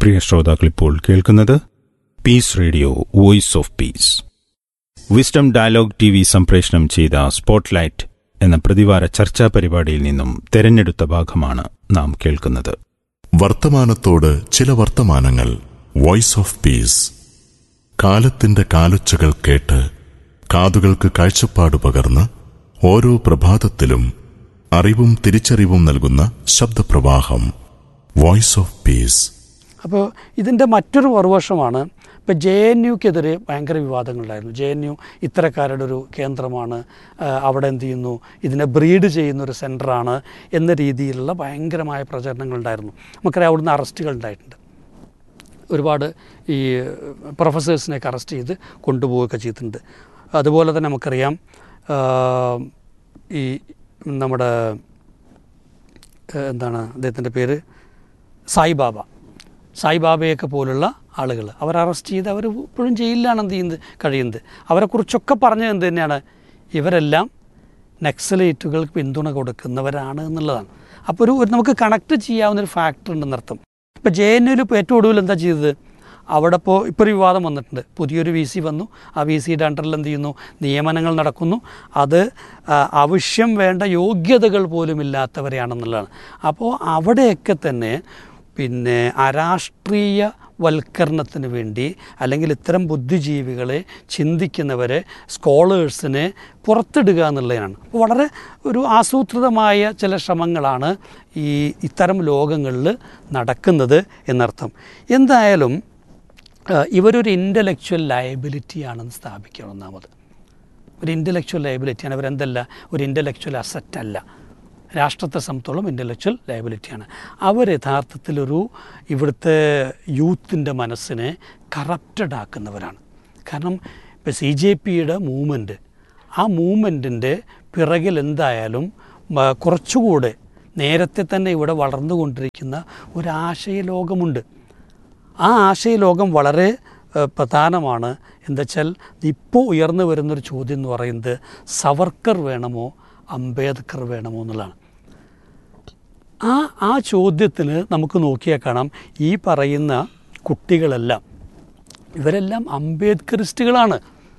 പ്രിയ ശ്രോതാക്കൾ ഇപ്പോൾ കേൾക്കുന്നത് peace radio voice of peace wisdom dialogue T V സംപ്രേഷണം ചെയ്ത സ്പോട്ട്ലൈറ്റ് എന്ന പ്രതിവാര ചർച്ചാ പരിപാടിയിൽ നിന്നും തെരഞ്ഞെടുത്ത ഭാഗമാണ് നാം കേൾക്കുന്നത് വർത്തമാനത്തോട് ചില വർത്തമാനങ്ങൾ വോയിസ് ഓഫ് പീസ് കാലത്തിന്റെ കാലൊച്ചകൾ കേട്ട് കാതുകൾക്ക് കാഴ്ചപ്പാട് പകർന്ന് ഓരോ പ്രഭാതത്തിലും അറിവും തിരിച്ചറിവും നൽകുന്ന ശബ്ദപ്രവാഹം വോയിസ് ഓഫ് പീസ് അപ്പോൾ ഇതിൻ്റെ മറ്റൊരു മറുവശമാണ് ഇപ്പോൾ ജെ എൻ യുക്കെതിരെ ഭയങ്കര വിവാദങ്ങളുണ്ടായിരുന്നു ജെ എൻ യു ഇത്തരക്കാരുടെ ഒരു കേന്ദ്രമാണ് ആ, അവിടെ എന്ത് ചെയ്യുന്നു ഇതിനെ ബ്രീഡ് ചെയ്യുന്ന ഒരു സെൻറ്ററാണ് എന്ന രീതിയിലുള്ള ഭയങ്കരമായ പ്രചരണങ്ങളുണ്ടായിരുന്നു നമുക്കറിയാം അവിടുന്ന് അറസ്റ്റുകൾ ഉണ്ടായിട്ടുണ്ട് ഒരുപാട് ഈ പ്രൊഫസേഴ്സിനെയൊക്കെ അറസ്റ്റ് ചെയ്ത് കൊണ്ടുപോവുകയൊക്കെ ചെയ്തിട്ടുണ്ട് അതുപോലെ തന്നെ നമുക്കറിയാം ആ, ഈ നമ്മുടെ ഏഹ് എന്താണ് അദ്ദേഹത്തിൻ്റെ പേര് സായിബാബ സായിബാബയൊക്കെ പോലുള്ള ആളുകൾ അവർ അറസ്റ്റ് ചെയ്ത് അവർ ഇപ്പോഴും ജയിലിലാണ് എന്ത് ചെയ്യുന്നത് കഴിയുന്നത് അവരെക്കുറിച്ചൊക്കെ പറഞ്ഞത് എന്ത് തന്നെയാണ് ഇവരെല്ലാം നക്സലേറ്റുകൾക്ക് പിന്തുണ കൊടുക്കുന്നവരാണ് എന്നുള്ളതാണ് അപ്പോൾ ഒരു ഒരു നമുക്ക് കണക്ട് ചെയ്യാവുന്ന ഒരു ഫാക്ടർ ഉണ്ടെന്നർത്ഥം ഇപ്പോൾ ജെ എൻ യുവിൽ ഇപ്പോൾ ഏറ്റവും ഒടുവിൽ എന്താ ചെയ്തത് അവിടെ ഇപ്പോൾ ഇപ്പോൾ ഒരു വിവാദം വന്നിട്ടുണ്ട് പുതിയൊരു വി സി വന്നു ആ വി സിയുടെ അണ്ടറിൽ എന്ത് ചെയ്യുന്നു നിയമനങ്ങൾ നടക്കുന്നു അത് ആ, ആവശ്യം വേണ്ട യോഗ്യതകൾ പോലും ഇല്ലാത്തവരെയാണെന്നുള്ളതാണ് അപ്പോൾ അവിടെയൊക്കെ തന്നെ പിന്നെ അരാഷ്ട്രീയ വൽക്കരണത്തിന് വേണ്ടി അല്ലെങ്കിൽ ഇത്തരം ബുദ്ധിജീവികളെ ചിന്തിക്കുന്നവരെ സ്കോളേഴ്സിനെ പുറത്തിടുക എന്നുള്ളതാണ് അപ്പോൾ വളരെ ഒരു ആസൂത്രിതമായ ചില ശ്രമങ്ങളാണ് ഈ ഇത്തരം ലോകങ്ങളിൽ നടക്കുന്നത് എന്നർത്ഥം എന്തായാലും ആ, ഇവരൊരു ഇൻ്റലക്ച്വൽ ലയബിലിറ്റിയാണെന്ന് സ്ഥാപിക്കണം ഒന്നാമത് ഒരു ഇൻ്റലക്ച്വൽ ലയബിലിറ്റിയാണ് ഇവരെന്തല്ല ഒരു ഇൻ്റലക്ച്വൽ അസറ്റ് അല്ല രാഷ്ട്രത്തെ സംബന്ധിച്ചോളം ഇൻ്റലക്ച്വൽ ലയബിലിറ്റിയാണ് അവർ യഥാർത്ഥത്തിലൊരു ഇവിടുത്തെ യൂത്തിൻ്റെ മനസ്സിനെ കറപ്റ്റഡ് ആക്കുന്നവരാണ് കാരണം ഇപ്പോൾ സി ജെ പിയുടെ മൂവ്മെൻറ്റ് ആ മൂവ്മെൻറ്റിൻ്റെ പിറകിൽ എന്തായാലും മ, കുറച്ചുകൂടെ നേരത്തെ തന്നെ ഇവിടെ വളർന്നുകൊണ്ടിരിക്കുന്ന ഒരു ആശയ ലോകമുണ്ട് ആ ആശയലോകം വളരെ ഏഹ്, പ്രധാനമാണ് എന്താച്ചാൽ ഇപ്പോൾ ഉയർന്നു വരുന്നൊരു ചോദ്യം എന്ന് പറയുന്നത് സവർക്കർ വേണമോ അംബേദ്കർ വേണമോ എന്നുള്ളതാണ് ആ ആ ചോദ്യത്തിന് നമുക്ക് നോക്കിയാൽ കാണാം ഈ പറയുന്ന കുട്ടികളെല്ലാം ഇവരെല്ലാം അംബേദ്കറിസ്റ്റുകളാണ്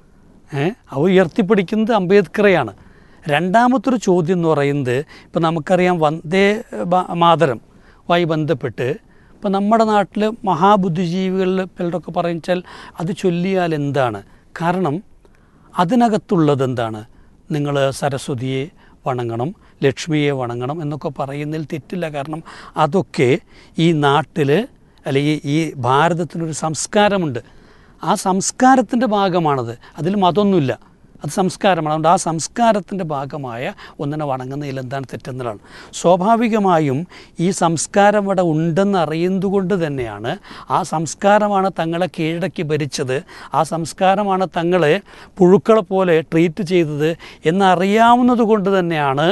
ഏ അവ ഉയർത്തിപ്പിടിക്കുന്നത് അംബേദ്കറെയാണ് രണ്ടാമത്തൊരു ചോദ്യം എന്ന് പറയുന്നത് ഇപ്പം നമുക്കറിയാം വന്ദേ ബ- മാതരം മായി ബന്ധപ്പെട്ട് ഇപ്പം നമ്മുടെ നാട്ടിൽ മഹാബുദ്ധിജീവികളിൽ പലരൊക്കെ പറയുച്ചാൽ അത് ചൊല്ലിയാൽ എന്താണ് കാരണം അതിനകത്തുള്ളത് എന്താണ് നിങ്ങൾ സരസ്വതിയെ വണങ്ങണം ലക്ഷ്മിയെ വണങ്ങണം എന്നൊക്കെ പറയുന്നതിൽ തെറ്റില്ല കാരണം അതൊക്കെ ഈ നാട്ടിൽ അല്ലെങ്കിൽ ഈ ഭാരതത്തിനൊരു സംസ്കാരമുണ്ട് ആ സംസ്കാരത്തിൻ്റെ ഭാഗമാണത് അതിൽ മതമൊന്നുമില്ല അത് സംസ്കാരമാണ് അതുകൊണ്ട് ആ സംസ്കാരത്തിൻ്റെ ഭാഗമായ ഒന്നിനെ വണങ്ങുന്നതിൽ എന്താണ് തെറ്റെന്നതാണ് സ്വാഭാവികമായും ഈ സംസ്കാരം ഇവിടെ ഉണ്ടെന്ന് അറിയുന്നതുകൊണ്ട് തന്നെയാണ് ആ സംസ്കാരമാണ് തങ്ങളെ കീഴടക്കി ഭരിച്ചത് ആ സംസ്കാരമാണ് തങ്ങളെ പുഴുക്കളെ പോലെ ട്രീറ്റ് ചെയ്തത് എന്നറിയാവുന്നത് കൊണ്ട് തന്നെയാണ്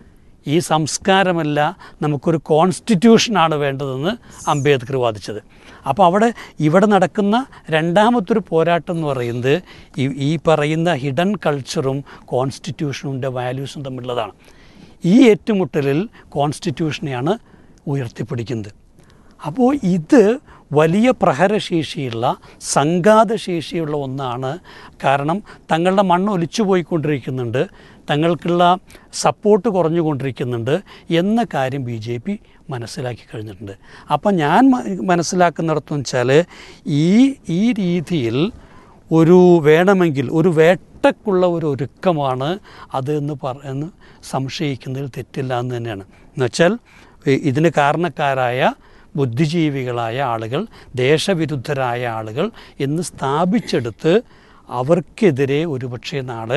ഈ സംസ്കാരമല്ല നമുക്കൊരു കോൺസ്റ്റിറ്റ്യൂഷനാണ് വേണ്ടതെന്ന് അംബേദ്കർ വാദിച്ചത് അപ്പോൾ അവിടെ ഇവിടെ നടക്കുന്ന രണ്ടാമത്തൊരു പോരാട്ടം എന്ന് പറയുന്നത് ഈ ഈ പറയുന്ന ഹിഡൻ കൾച്ചറും കോൺസ്റ്റിറ്റ്യൂഷനുൻ്റെ വാല്യൂസും തമ്മിലുള്ളതാണ് ഈ ഏറ്റുമുട്ടലിൽ കോൺസ്റ്റിറ്റ്യൂഷനെയാണ് ഉയർത്തിപ്പിടിക്കുന്നത് അപ്പോൾ ഇത് വലിയ പ്രഹരശേഷിയുള്ള സംഘാതശേഷിയുള്ള ഒന്നാണ് കാരണം തങ്ങളുടെ മണ്ണ് ഒലിച്ചു പോയിക്കൊണ്ടിരിക്കുന്നുണ്ട് തങ്ങൾക്കുള്ള സപ്പോർട്ട് കുറഞ്ഞുകൊണ്ടിരിക്കുന്നുണ്ട് എന്ന കാര്യം ബി ജെ പി മനസ്സിലാക്കി കഴിഞ്ഞിട്ടുണ്ട് അപ്പം ഞാൻ മ- മനസ്സിലാക്കുന്നിടത്തെന്ന് വെച്ചാൽ ഈ ഈ രീതിയിൽ ഒരു വേണമെങ്കിൽ ഒരു വേട്ടക്കുള്ള ഒരു ഒരുക്കമാണ് അത് എന്ന് പറ എന്ന് സംശയിക്കുന്നതിൽ തെറ്റില്ല എന്ന് തന്നെയാണ് എന്നുവെച്ചാൽ ഇ- ഇതിന് കാരണക്കാരായ ബുദ്ധിജീവികളായ ആളുകൾ ദേശവിരുദ്ധരായ ആളുകൾ എന്ന് സ്ഥാപിച്ചെടുത്ത് അവർക്കെതിരെ ഒരുപക്ഷെ നാളെ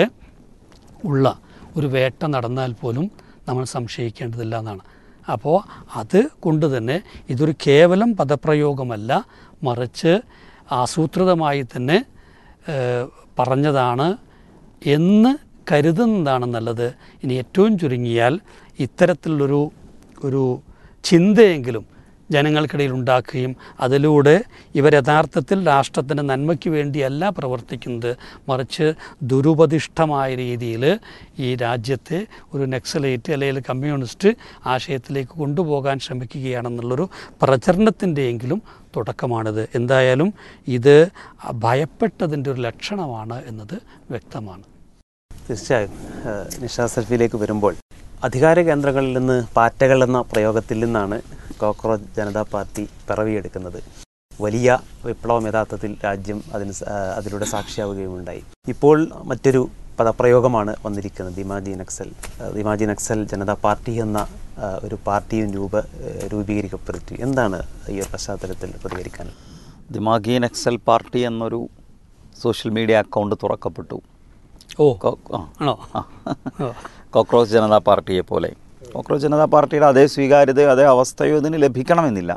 ഉള്ള ഒരു വേട്ട നടന്നാൽ പോലും നമ്മൾ സംശയിക്കേണ്ടതില്ല എന്നാണ് അപ്പോൾ അത് കൊണ്ട് തന്നെ ഇതൊരു കേവലം പദപ്രയോഗമല്ല മറിച്ച് ആസൂത്രിതമായി തന്നെ ഏഹ്, പറഞ്ഞതാണ് എന്ന് കരുതുന്നതാണ് നല്ലത് ഇനി ഏറ്റവും ചുരുങ്ങിയാൽ ഇത്തരത്തിലുള്ളൊരു ഒരു ചിന്തയെങ്കിലും ജനങ്ങൾക്കിടയിൽ ഉണ്ടാക്കുകയും അതിലൂടെ ഇവർ യഥാർത്ഥത്തിൽ രാഷ്ട്രത്തിൻ്റെ നന്മയ്ക്ക് വേണ്ടിയല്ല പ്രവർത്തിക്കുന്നത് മറിച്ച് ദുരുപദിഷ്ടമായ രീതിയിൽ ഈ രാജ്യത്തെ ഒരു നക്സലേറ്റ് അല്ലെങ്കിൽ കമ്മ്യൂണിസ്റ്റ് ആശയത്തിലേക്ക് കൊണ്ടുപോകാൻ ശ്രമിക്കുകയാണെന്നുള്ളൊരു പ്രചരണത്തിൻ്റെയെങ്കിലും തുടക്കമാണിത് എന്തായാലും ഇത് ഭയപ്പെട്ടതിൻ്റെ ഒരു ലക്ഷണമാണ് എന്നത് വ്യക്തമാണ് തീർച്ചയായും ഏഹ് നിഷാ സെൽഫിയിലേക്ക് വരുമ്പോൾ അധികാര കേന്ദ്രങ്ങളിൽ നിന്ന് പാറ്റകൾ എന്ന പ്രയോഗത്തിൽ നിന്നാണ് കോക്രോച്ച് ജനതാ പാർട്ടി പിറവിയെടുക്കുന്നത് വലിയ വിപ്ലവം യഥാർത്ഥത്തിൽ രാജ്യം അതിന് സ- ഏഹ് അതിലൂടെ സാക്ഷിയാവുകയുമുണ്ടായി ഇപ്പോൾ മറ്റൊരു പദപ്രയോഗമാണ് വന്നിരിക്കുന്നത് ദിമാജി നക്സൽ ഏഹ് ദിമാജി നക്സൽ ജനതാ പാർട്ടി എന്ന ഏഹ് ഒരു പാർട്ടിയും രൂപ ഏഹ് രൂപീകരിക്കപ്പെട്ടു എന്താണ് ഈ ഒരു പശ്ചാത്തലത്തിൽ പ്രതികരിക്കാൻ ദിമാഗി നക്സൽ പാർട്ടി എന്നൊരു സോഷ്യൽ മീഡിയ അക്കൗണ്ട് തുറക്കപ്പെട്ടു ഓ കോ- ആ. ആണോ ആ. ഓ. കോക്രോച്ച് ജനതാ പാർട്ടിയെ പോലെ കോക്രോച്ച് ജനതാ പാർട്ടിയുടെ അതേ സ്വീകാര്യതയോ അതേ അവസ്ഥയോ ഇതിന് ലഭിക്കണമെന്നില്ല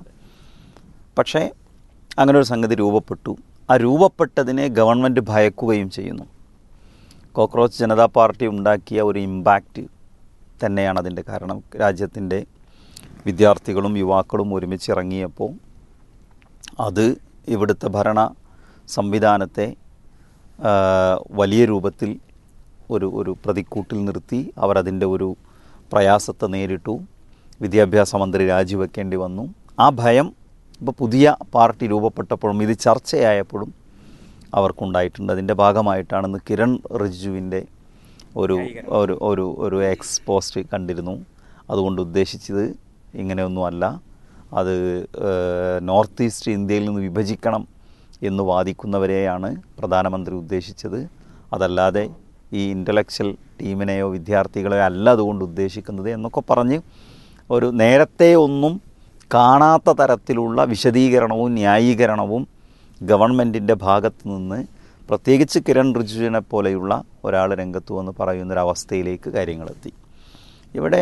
പക്ഷേ അങ്ങനെ ഒരു സംഗതി രൂപപ്പെട്ടു ആ രൂപപ്പെട്ടതിനെ ഗവൺമെൻറ് ഭയക്കുകയും ചെയ്യുന്നു കോക്രോച്ച് ജനതാ പാർട്ടി ഉണ്ടാക്കിയ ഒരു ഇമ്പാക്റ്റ് തന്നെയാണ് അതിൻ്റെ കാരണം രാജ്യത്തിൻ്റെ വിദ്യാർത്ഥികളും യുവാക്കളും ഒരുമിച്ച് ഇറങ്ങിയപ്പോൾ അത് ഇവിടുത്തെ ഭരണ സംവിധാനത്തെ ആ, വലിയ രൂപത്തിൽ ഒരു ഒരു പ്രതിക്കൂട്ടിൽ നിർത്തി അവരതിൻ്റെ ഒരു പ്രയാസത്തെ നേരിട്ടു വിദ്യാഭ്യാസ മന്ത്രി രാജിവെക്കേണ്ടി വന്നു ആ ഭയം ഇപ്പോൾ പുതിയ പാർട്ടി രൂപപ്പെട്ടപ്പോഴും ഇത് ചർച്ചയായപ്പോഴും അവർക്കുണ്ടായിട്ടുണ്ട് അതിൻ്റെ ഭാഗമായിട്ടാണെന്ന് കിരൺ റിജിജുവിൻ്റെ ഒരു ഒരു ഒരു ഒരു എക്സ് പോസ്റ്റ് കണ്ടിരുന്നു അതുകൊണ്ട് ഉദ്ദേശിച്ചത് ഇങ്ങനെയൊന്നുമല്ല അത് ഏഹ്, നോർത്ത് ഈസ്റ്റ് ഇന്ത്യയിൽ നിന്ന് വിഭജിക്കണം എന്ന് വാദിക്കുന്നവരെയാണ് പ്രധാനമന്ത്രി ഉദ്ദേശിച്ചത് അതല്ലാതെ ഈ ഇൻ്റലക്ച്വൽ ടീമിനെയോ വിദ്യാർത്ഥികളെയോ അല്ല അതുകൊണ്ട് ഉദ്ദേശിക്കുന്നത് എന്നൊക്കെ പറഞ്ഞ് ഒരു നേരത്തെ ഒന്നും കാണാത്ത തരത്തിലുള്ള വിശദീകരണവും ന്യായീകരണവും ഗവൺമെൻറ്റിൻ്റെ ഭാഗത്ത് നിന്ന് പ്രത്യേകിച്ച് കിരൺ റിജിജുവിനെ പോലെയുള്ള ഒരാൾ രംഗത്ത് വന്ന് പറയുന്നൊരവസ്ഥയിലേക്ക് കാര്യങ്ങളെത്തി ഇവിടെ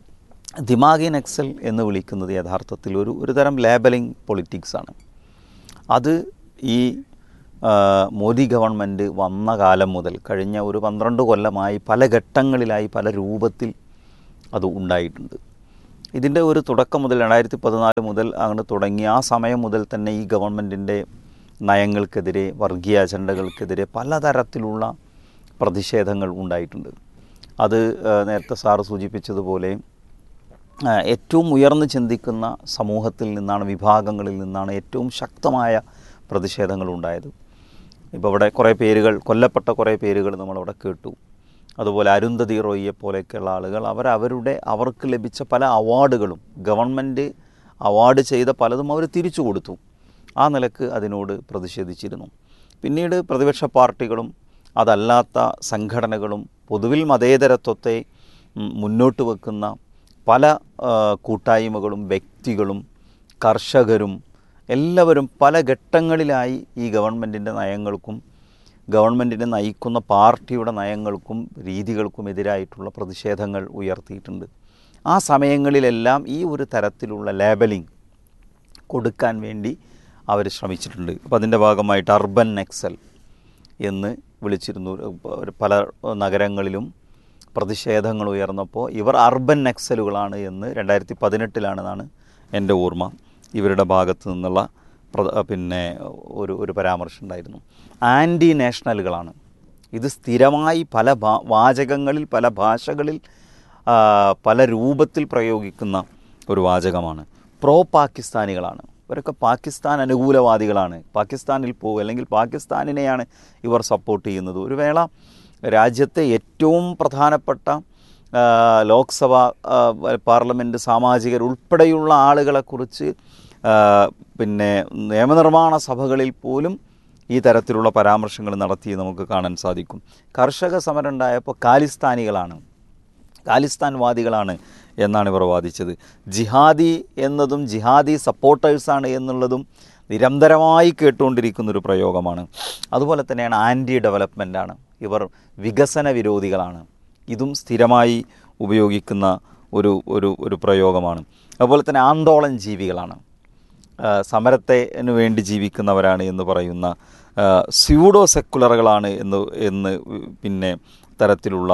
ദിമാഗി നക്സൽ എന്ന് വിളിക്കുന്നത് യഥാർത്ഥത്തിൽ ഒരു ഒരു തരം ലേബലിംഗ് പൊളിറ്റിക്സാണ് അത് ഈ ആ, മോദി ഗവൺമെൻറ് വന്ന കാലം മുതൽ കഴിഞ്ഞ ഒരു പന്ത്രണ്ട് കൊല്ലമായി പല ഘട്ടങ്ങളിലായി പല രൂപത്തിൽ അത് ഉണ്ടായിട്ടുണ്ട് ഇതിൻ്റെ ഒരു തുടക്കം മുതൽ രണ്ടായിരത്തി പതിനാല് മുതൽ അങ്ങനെ തുടങ്ങി ആ സമയം മുതൽ തന്നെ ഈ ഗവൺമെൻറ്റിൻ്റെ നയങ്ങൾക്കെതിരെ വർഗീയ അജണ്ടകൾക്കെതിരെ പലതരത്തിലുള്ള പ്രതിഷേധങ്ങൾ ഉണ്ടായിട്ടുണ്ട് അത് ആ, നേരത്തെ സാറ് സൂചിപ്പിച്ചതുപോലെ ആ, ഏറ്റവും ഉയർന്നു ചിന്തിക്കുന്ന സമൂഹത്തിൽ നിന്നാണ് വിഭാഗങ്ങളിൽ നിന്നാണ് ഏറ്റവും ശക്തമായ പ്രതിഷേധങ്ങൾ ഉണ്ടായത് ഇപ്പോൾ ഇവിടെ കുറേ പേരുകൾ കൊല്ലപ്പെട്ട കുറേ പേരുകൾ നമ്മളവിടെ കേട്ടു അതുപോലെ അരുന്ധതി റോയിയെ പോലെയൊക്കെയുള്ള ആളുകൾ അവർ അവരുടെ അവർക്ക് ലഭിച്ച പല അവാർഡുകളും ഗവൺമെൻറ് അവാർഡ് ചെയ്ത പലതും അവർ തിരിച്ചു കൊടുത്തു ആ നിലക്ക് അതിനോട് പ്രതിഷേധിച്ചിരുന്നു പിന്നീട് പ്രതിപക്ഷ പാർട്ടികളും അതല്ലാത്ത സംഘടനകളും പൊതുവിൽ മതേതരത്വത്തെ ഉം, മുന്നോട്ട് വെക്കുന്ന പല ആ, കൂട്ടായ്മകളും വ്യക്തികളും കർഷകരും എല്ലാവരും പല ഘട്ടങ്ങളിലായി ഈ ഗവൺമെൻറ്റിൻ്റെ നയങ്ങൾക്കും ഗവൺമെൻറ്റിനെ നയിക്കുന്ന പാർട്ടിയുടെ നയങ്ങൾക്കും രീതികൾക്കും എതിരായിട്ടുള്ള പ്രതിഷേധങ്ങൾ ഉയർത്തിയിട്ടുണ്ട് ആ സമയങ്ങളിലെല്ലാം ഈ ഒരു തരത്തിലുള്ള ലേബലിംഗ് കൊടുക്കാൻ വേണ്ടി അവർ ശ്രമിച്ചിട്ടുണ്ട് അപ്പോൾ അതിൻ്റെ ഭാഗമായിട്ട് അർബൻ നെക്സൽ എന്ന് വിളിച്ചിരുന്നു ഒരു പല നഗരങ്ങളിലും പ്രതിഷേധങ്ങൾ ഉയർന്നപ്പോൾ ഇവർ അർബൻ നക്സലുകളാണ് എന്ന് രണ്ടായിരത്തി പതിനെട്ടിലാണെന്നാണ് എൻ്റെ ഓർമ്മ ഇവരുടെ ഭാഗത്തു നിന്നുള്ള പ്ര- പിന്നെ ഒരു ഒരു പരാമർശം ഉണ്ടായിരുന്നു ആൻറ്റി നാഷണലുകളാണ് ഇത് സ്ഥിരമായി പല ഭാ- വാചകങ്ങളിൽ പല ഭാഷകളിൽ ആ, പല രൂപത്തിൽ പ്രയോഗിക്കുന്ന ഒരു വാചകമാണ് പ്രോ പാകിസ്ഥാനികളാണ് ഇവരൊക്കെ പാകിസ്ഥാൻ അനുകൂലവാദികളാണ് പാകിസ്ഥാനിൽ പോകും അല്ലെങ്കിൽ പാകിസ്ഥാനിനെയാണ് ഇവർ സപ്പോർട്ട് ചെയ്യുന്നത് ഒരു വേള രാജ്യത്തെ ഏറ്റവും പ്രധാനപ്പെട്ട ആ, ലോക്സഭ ആ, പാർലമെൻറ്റ് സാമാജികർ ഉൾപ്പെടെയുള്ള ആളുകളെക്കുറിച്ച് ആ, പിന്നെ നിയമനിർമ്മാണ സഭകളിൽ പോലും ഈ തരത്തിലുള്ള പരാമർശങ്ങൾ നടത്തി നമുക്ക് കാണാൻ സാധിക്കും കർഷക സമരം ഉണ്ടായപ്പോൾ കാലിസ്ഥാനികളാണ് ഖാലിസ്ഥാൻവാദികളാണ് എന്നാണ് ഇവർ വാദിച്ചത് ജിഹാദി എന്നതും ജിഹാദി സപ്പോർട്ടേഴ്സാണ് എന്നുള്ളതും നിരന്തരമായി കേട്ടുകൊണ്ടിരിക്കുന്ന ഒരു പ്രയോഗമാണ് അതുപോലെ തന്നെയാണ് ആൻറ്റി ഡെവലപ്മെൻ്റാണ് ഇവർ വികസന വിരോധികളാണ് ഇതും സ്ഥിരമായി ഉപയോഗിക്കുന്ന ഒരു ഒരു ഒരു പ്രയോഗമാണ് അതുപോലെ തന്നെ ആന്തോളൻ ജീവികളാണ് ആ, സമരത്തിന് വേണ്ടി ജീവിക്കുന്നവരാണ് എന്ന് പറയുന്ന ആ, സ്യൂഡോ സെക്കുലറുകളാണ് എന്ന് എന്ന് പിന്നെ തരത്തിലുള്ള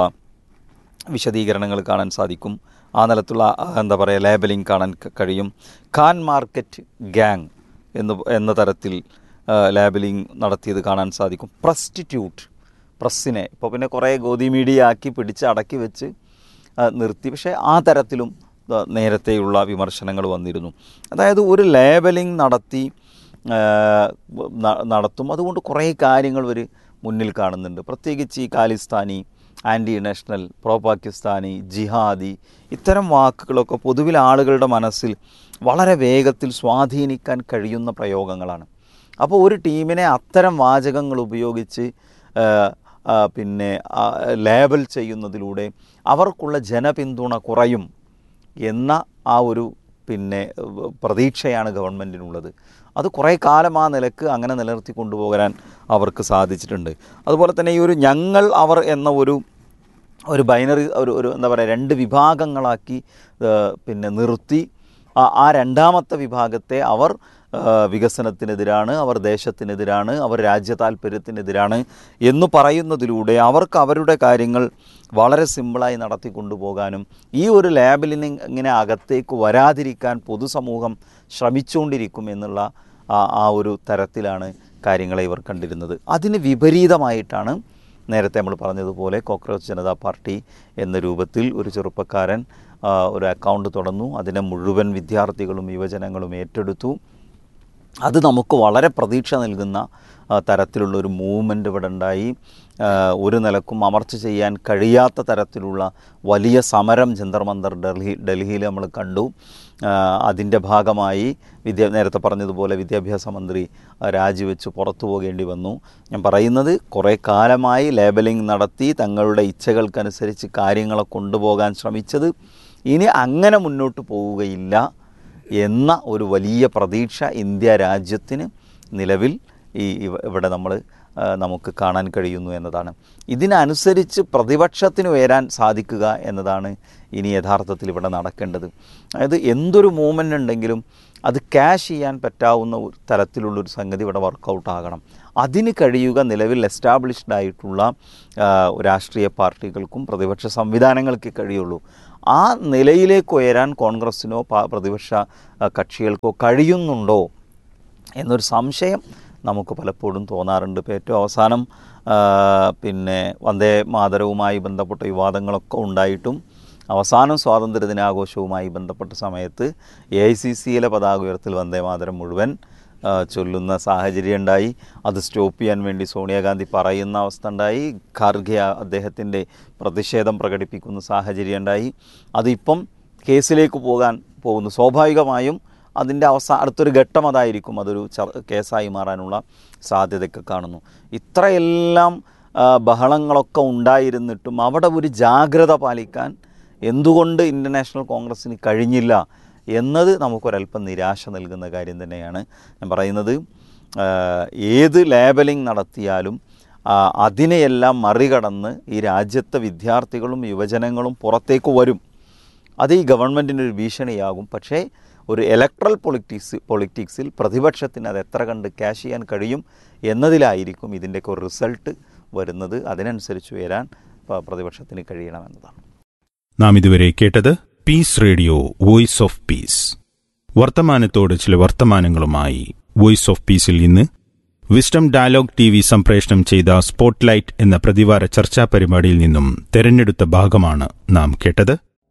വിശദീകരണങ്ങൾ കാണാൻ സാധിക്കും ആ നിലത്തുള്ള ആ, എന്താ പറയുക ലേബലിംഗ് കാണാൻ ക- കഴിയും ഖാൻ മാർക്കറ്റ് ഗ്യാങ് എന്ന് എന്ന തരത്തിൽ ലേബലിംഗ് നടത്തിയത് കാണാൻ സാധിക്കും പ്രസ്റ്റിറ്റ്യൂട്ട് പ്രസ്സിനെ ഇപ്പോൾ പിന്നെ കുറേ ഗോതി മീഡിയ ആക്കി പിടിച്ച് അടക്കി വെച്ച് ആ, നിർത്തി പക്ഷേ ആ തരത്തിലും ആ, നേരത്തെയുള്ള വിമർശനങ്ങൾ വന്നിരുന്നു അതായത് ഒരു ലേബലിംഗ് നടത്തി ആ, ന- നടത്തും അതുകൊണ്ട് കുറേ കാര്യങ്ങൾ ഇവർ മുന്നിൽ കാണുന്നുണ്ട് പ്രത്യേകിച്ച് ഈ Khalistani anti national pro Pakistani ജിഹാദി ഇത്തരം വാക്കുകളൊക്കെ പൊതുവിൽ ആളുകളുടെ മനസ്സിൽ വളരെ വേഗത്തിൽ സ്വാധീനിക്കാൻ കഴിയുന്ന പ്രയോഗങ്ങളാണ് അപ്പോൾ ഒരു ടീമിനെ അത്തരം വാചകങ്ങൾ ഉപയോഗിച്ച് ആ, ആ, പിന്നെ ആ, ലേബൽ ചെയ്യുന്നതിലൂടെ അവർക്കുള്ള ജനപിന്തുണ കുറയും എന്ന ആ ഒരു പിന്നെ ഏഹ്, പ്രതീക്ഷയാണ് ഗവൺമെൻറ്റിനുള്ളത് അത് കുറേ കാലം ആ നിലക്ക് അങ്ങനെ നിലനിർത്തി കൊണ്ടുപോകാൻ അവർക്ക് സാധിച്ചിട്ടുണ്ട് അതുപോലെ തന്നെ ഈ ഒരു ഞങ്ങൾ അവർ എന്ന ഒരു ഒരു ബൈനറി ഒരു ഒരു എന്താ പറയുക രണ്ട് വിഭാഗങ്ങളാക്കി ഏഹ്, പിന്നെ നിർത്തി ആ- ആ രണ്ടാമത്തെ വിഭാഗത്തെ അവർ ഏഹ്, വികസനത്തിനെതിരാണ് അവർ ദേശത്തിനെതിരാണ് അവർ രാജ്യ താല്പര്യത്തിനെതിരാണ് എന്ന് പറയുന്നതിലൂടെ അവർക്ക് അവരുടെ കാര്യങ്ങൾ വളരെ സിമ്പിളായി നടത്തി കൊണ്ടുപോകാനും ഈ ഒരു ലാബിലിന് ഇങ്ങനെ അകത്തേക്ക് വരാതിരിക്കാൻ പൊതുസമൂഹം ശ്രമിച്ചുകൊണ്ടിരിക്കും എന്നുള്ള ആ- ആ ഒരു തരത്തിലാണ് കാര്യങ്ങളെ ഇവർ കണ്ടിരുന്നത് അതിന് വിപരീതമായിട്ടാണ് നേരത്തെ നമ്മൾ പറഞ്ഞതുപോലെ കോക്രോച്ച് ജനതാ പാർട്ടി എന്ന രൂപത്തിൽ ഒരു ചെറുപ്പക്കാരൻ ആ, ഒരു അക്കൗണ്ട് തുറന്നു അതിനെ മുഴുവൻ വിദ്യാർത്ഥികളും യുവജനങ്ങളും ഏറ്റെടുത്തു അത് നമുക്ക് വളരെ പ്രതീക്ഷ നൽകുന്ന ആ, തരത്തിലുള്ള ഒരു മൂവ്മെൻ്റ് ഇവിടെ ഉണ്ടായി ആ, ഒരു നിലക്കും അമർച്ച ചെയ്യാൻ കഴിയാത്ത തരത്തിലുള്ള വലിയ സമരം ജന്തർ മന്ദർ ഡൽഹി ഡൽഹിയിൽ നമ്മൾ കണ്ടു ആ, അതിൻ്റെ ഭാഗമായി വിദ്യ നേരത്തെ പറഞ്ഞതുപോലെ വിദ്യാഭ്യാസ മന്ത്രി ആ, രാജിവെച്ച് പുറത്തു പോകേണ്ടി വന്നു ഞാൻ പറയുന്നത് കുറേ കാലമായി ലേബലിംഗ് നടത്തി തങ്ങളുടെ ഇച്ഛകൾക്കനുസരിച്ച് കാര്യങ്ങളെ കൊണ്ടുപോകാൻ ശ്രമിച്ചത് ഇനി അങ്ങനെ മുന്നോട്ട് പോവുകയില്ല എന്ന ഒരു വലിയ പ്രതീക്ഷ ഇന്ത്യ രാജ്യത്തിന് നിലവിൽ ഈ ഇവ- ഇവിടെ നമ്മൾ നമുക്ക് കാണാൻ കഴിയുന്നു എന്നതാണ് ഇതിനനുസരിച്ച് പ്രതിപക്ഷത്തിന് ഉയരാൻ സാധിക്കുക എന്നതാണ് ഇനി യഥാർത്ഥത്തിൽ ഇവിടെ നടക്കേണ്ടത് അതായത് എന്തൊരു മൂവ്മെൻ്റ് ഉണ്ടെങ്കിലും അത് ക്യാഷ് ചെയ്യാൻ പറ്റാവുന്ന ഒരു തരത്തിലുള്ളൊരു സംഗതി ഇവിടെ വർക്കൗട്ട് ആകണം അതിന് കഴിയുക നിലവിൽ എസ്റ്റാബ്ലിഷ്ഡ് ആയിട്ടുള്ള ആ, രാഷ്ട്രീയ പാർട്ടികൾക്കും പ്രതിപക്ഷ സംവിധാനങ്ങൾക്കേ കഴിയുള്ളൂ ആ നിലയിലേക്ക് ഉയരാൻ കോൺഗ്രസ്സിനോ പ- പ്രതിപക്ഷ ആ, കക്ഷികൾക്കോ കഴിയുന്നുണ്ടോ എന്നൊരു സംശയം നമുക്ക് പലപ്പോഴും തോന്നാറുണ്ട് ഇപ്പോൾ ഏറ്റവും അവസാനം ആ, പിന്നെ വന്ദേ മാതരവുമായി ബന്ധപ്പെട്ട വിവാദങ്ങളൊക്കെ ഉണ്ടായിട്ടും അവസാനം സ്വാതന്ത്ര്യ ദിനാഘോഷവുമായി ബന്ധപ്പെട്ട സമയത്ത് എ ഐ സി സിയിലെ പതാക ഉയർത്തൽ വന്ദേ മാതരം മുഴുവൻ ആ, ചൊല്ലുന്ന സാഹചര്യം ഉണ്ടായി അത് സ്റ്റോപ്പ് ചെയ്യാൻ വേണ്ടി സോണിയാഗാന്ധി പറയുന്ന അവസ്ഥ ഉണ്ടായി ഖാർഗെ അദ്ദേഹത്തിൻ്റെ പ്രതിഷേധം പ്രകടിപ്പിക്കുന്ന സാഹചര്യം ഉണ്ടായി അതിപ്പം കേസിലേക്ക് പോകാൻ പോകുന്നു സ്വാഭാവികമായും അതിൻ്റെ അവസാന അടുത്തൊരു ഘട്ടം അതായിരിക്കും അതൊരു ചർ- കേസായി മാറാനുള്ള സാധ്യതയൊക്കെ കാണുന്നു ഇത്രയെല്ലാം ആ, ബഹളങ്ങളൊക്കെ ഉണ്ടായിരുന്നിട്ടും അവിടെ ഒരു ജാഗ്രത പാലിക്കാൻ എന്തുകൊണ്ട് ഇൻ്റർനാഷണൽ കോൺഗ്രസ്സിന് കഴിഞ്ഞില്ല എന്നത് നമുക്കൊരല്പം നിരാശ നൽകുന്ന കാര്യം തന്നെയാണ് ഞാൻ പറയുന്നത് ആ, ഏത് ലേബലിംഗ് നടത്തിയാലും ആ, അതിനെയെല്ലാം മറികടന്ന് ഈ രാജ്യത്തെ വിദ്യാർത്ഥികളും യുവജനങ്ങളും പുറത്തേക്ക് വരും അത് ഈ ഗവൺമെൻറ്റിന് ഒരു ഭീഷണിയാകും പക്ഷേ ഒരു ഇലക്ട്രൽ പൊളിറ്റിക്സ് പൊളിറ്റിക്സിൽ പ്രതിപക്ഷത്തിന് അത് എത്ര കണ്ട് ക്യാഷ് ചെയ്യാൻ കഴിയും എന്നതിലായിരിക്കും ഇതിൻ്റെയൊക്കെ ഒരു റിസൾട്ട് വരുന്നത് അതിനനുസരിച്ച് ഉയരാൻ പ- പ്രതിപക്ഷത്തിന് കഴിയണമെന്നതാണ് നാം ഇതുവരെ കേട്ടത് peace radio voice of peace വർത്തമാനത്തോട് ചില വർത്തമാനങ്ങളുമായി വോയിസ് ഓഫ് പീസിൽ ഇന്ന് വിസ്ഡം ഡയലോഗ് ടി വി സംപ്രേഷണം ചെയ്ത സ്പോട്ട്ലൈറ്റ് എന്ന പ്രതിവാര ചർച്ചാ പരിപാടിയിൽ നിന്നും തെരഞ്ഞെടുത്ത ഭാഗമാണ് നാം കേട്ടത്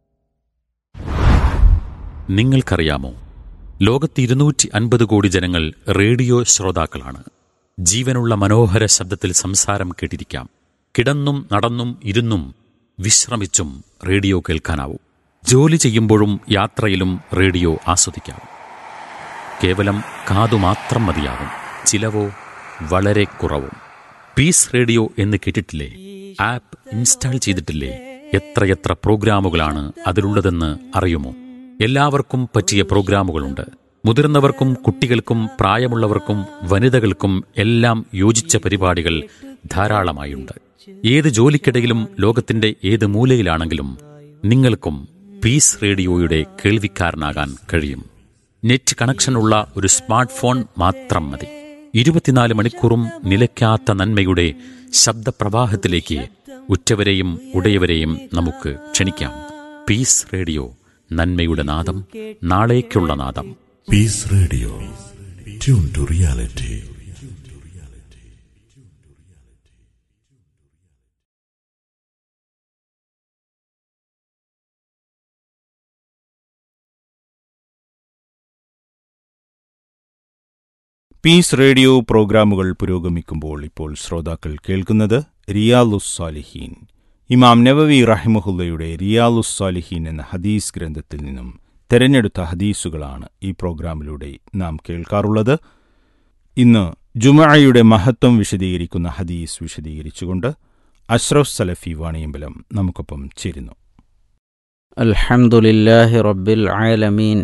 നിങ്ങൾക്കറിയാമോ ലോകത്ത് ഇരുന്നൂറ്റി അൻപത് കോടി ജനങ്ങൾ റേഡിയോ ശ്രോതാക്കളാണ് ജീവനുള്ള മനോഹര ശബ്ദത്തിൽ സംസാരം കേട്ടിരിക്കാം കിടന്നും നടന്നും ഇരുന്നും വിശ്രമിച്ചും റേഡിയോ കേൾക്കാനാവും ജോലി ചെയ്യുമ്പോഴും യാത്രയിലും റേഡിയോ ആസ്വദിക്കാം കേവലം കാതു മാത്രം മതിയാകും ചിലവോ വളരെ കുറവും പീസ് റേഡിയോ എന്ന് കേട്ടിട്ടില്ലേ ആപ്പ് ഇൻസ്റ്റാൾ ചെയ്തിട്ടില്ലേ എത്രയെത്ര പ്രോഗ്രാമുകളാണ് അതിലുള്ളതെന്ന് അറിയുമോ എല്ലാവർക്കും പറ്റിയ പ്രോഗ്രാമുകളുണ്ട് മുതിർന്നവർക്കും കുട്ടികൾക്കും പ്രായമുള്ളവർക്കും വനിതകൾക്കും എല്ലാം യോജിച്ച പരിപാടികൾ ധാരാളമായുണ്ട് ഏത് ജോലിക്കിടയിലും ലോകത്തിന്റെ ഏത് മൂലയിലാണെങ്കിലും നിങ്ങൾക്കും പീസ് റേഡിയോയുടെ കേൾവിക്കാരനാകാൻ കഴിയും നെറ്റ് കണക്ഷനുള്ള ഒരു സ്മാർട്ട് ഫോൺ മാത്രം മതി ഇരുപത്തിനാല് മണിക്കൂറും നിലയ്ക്കാത്ത നന്മയുടെ ശബ്ദപ്രവാഹത്തിലേക്ക് ഉറ്റവരെയും ഉടയവരെയും നമുക്ക് ക്ഷണിക്കാം പീസ് റേഡിയോ നന്മയുടെ നാദം നാളേക്കുള്ള നാദം Peace Radio. Tune to reality. Peace radio പ്രോഗ്രാമുകൾ പുരോഗമിക്കുമ്പോൾ ഇപ്പോൾ ശ്രോതാക്കൾ കേൾക്കുന്നത് റിയാലുസ് സാലിഹീൻ ഇമാം നവവി റഹിമഹുല്ലയുടെ റിയാലുസ് സാലിഹീൻ എന്ന ഹദീസ് ഗ്രന്ഥത്തിൽ നിന്നും തെരഞ്ഞെടുത്ത ഹദീസുകളാണ് ഈ പ്രോഗ്രാമിലൂടെ നാം കേൾക്കാറുള്ളത് ഇന്ന് ജുമഅയുടെ മഹത്വം വിശദീകരിക്കുന്ന ഹദീസ് വിശദീകരിച്ചുകൊണ്ട് അഷ്റഫ് സലഫി വാണിയമ്പലം നമുക്കൊപ്പം ചേരുന്നു الحمد لله رب العالمين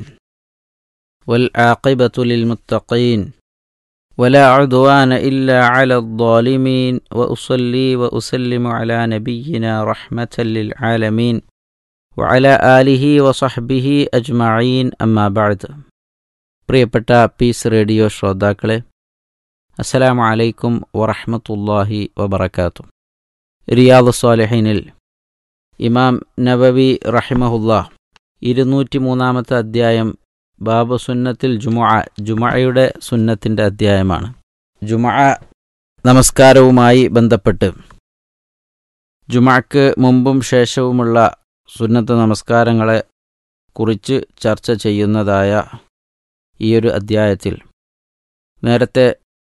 والعاقبة للمتقين ولا عدوان إلا على الظالمين وأصلي وأسلم على نبينا رحمة للعالمين وعلى آله وصحبه أجمعين أما بعد പ്രിയപ്പെട്ട പീസ് റേഡിയോ ശ്രോതാക്കളെ അസ്സലാമു അലൈക്കും വറഹ്മത്തുള്ളാഹി വബറകാതുഹു റിയാദ് സ്വാലിഹീനിൽ ഇമാം നബവി റഹിമഹുല്ല ഇരുന്നൂറ്റി മൂന്നാമത്തെ അധ്യായം ബാബു സുന്നത്തിൽ ജുമുഅ ജുമഅയുടെ സുന്നത്തിൻ്റെ അധ്യായമാണ് ജുമഅ നമസ്കാരവുമായി ബന്ധപ്പെട്ട് ജുമഅക്ക് മുമ്പും ശേഷവുമുള്ള സുന്നത്ത് നമസ്കാരങ്ങളെ കുറിച്ച് ചർച്ച ചെയ്യുന്നതായ ഈ ഒരു അധ്യായത്തിൽ നേരത്തെ